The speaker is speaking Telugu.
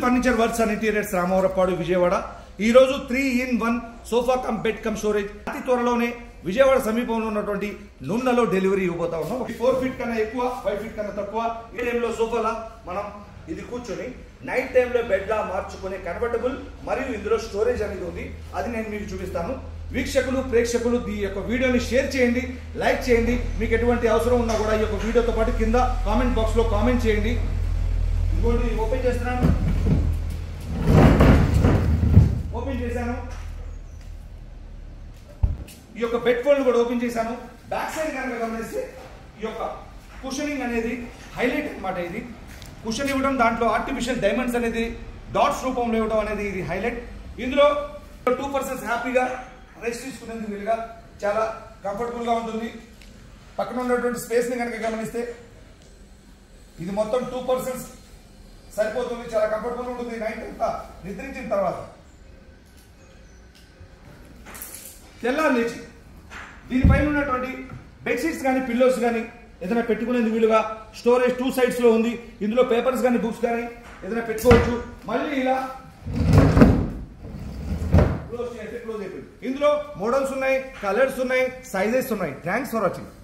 furniture works and interiors Ramavarapadu Vijayawada ఈ రోజు three in one sofa come bed come storage అతి త్వరలోనే విజయవాడ సమీపంలో ఉన్నటువంటి నున్నలో డెలివరీ ఇవ్వబోతా ఉన్నాం ఫోర్ ఫీట్ కన్నా ఎక్కువ ఫైవ్ ఫీట్ కన్నా తక్కువ ఈ టైంలో సోఫాలా మనం ఇది కూర్చొని నైట్ టైంలో బెడ్ లా మార్చుకునే కన్వర్టబుల్ మరియు ఇందులో స్టోరేజ్ అనేది ఉంది అది నేను మీకు చూపిస్తాను వీక్షకులు ప్రేక్షకులు ఈ యొక్క వీడియోని షేర్ చేయండి లైక్ చేయండి మీకు ఎటువంటి అవసరం ఉన్నా కూడా ఈ యొక్క వీడియోతో పాటు కింద కామెంట్ బాక్స్ లో కామెంట్ చేయండి ఇంకోటి ఓపెన్ చేస్తున్నాను ఓపెన్ చేశాను ఈ యొక్క బెడ్ ఫోల్డ్ కూడా ఓపెన్ చేశాను బ్యాక్ సైడ్ కనుక గమనిస్తే ఈ యొక్క కుషనింగ్ అనేది హైలైట్ అన్నమాట ఇది కుషన్ ఇవ్వడం దాంట్లో ఆర్టిఫిషియల్ డైమండ్స్ అనేది డాట్స్ రూపంలో ఇవ్వడం అనేది ఇది హైలైట్ ఇందులో టూ పర్సన్స్ హ్యాపీగా రెస్ట్ తీసుకునేందుకు వీలుగా చాలా కంఫర్టబుల్ గా ఉంటుంది పక్కన ఉన్నటువంటి స్పేస్ ని కనుక గమనిస్తే ఇది మొత్తం టూ పర్సన్స్ సరిపోతుంది చాలా కంఫర్టబుల్ ఉంటుంది నైట్ అంతా నిద్రించిన తర్వాత తెల్లారి లేచి దీనిపైన ఉన్నటువంటి బెడ్షీట్స్ కానీ పిల్లోస్ కానీ ఏదైనా పెట్టుకునేందుకు వీలుగా స్టోరేజ్ టూ సైడ్స్ లో ఉంది ఇందులో పేపర్స్ కానీ బుక్స్ కానీ ఏదైనా పెట్టుకోవచ్చు మళ్ళీ ఇలా క్లోజ్ చేస్తే క్లోజ్ అయిపోయింది ఇందులో మోడల్స్ ఉన్నాయి కలర్స్ ఉన్నాయి సైజెస్ ఉన్నాయి థ్యాంక్స్ ఫర్ వాచింగ్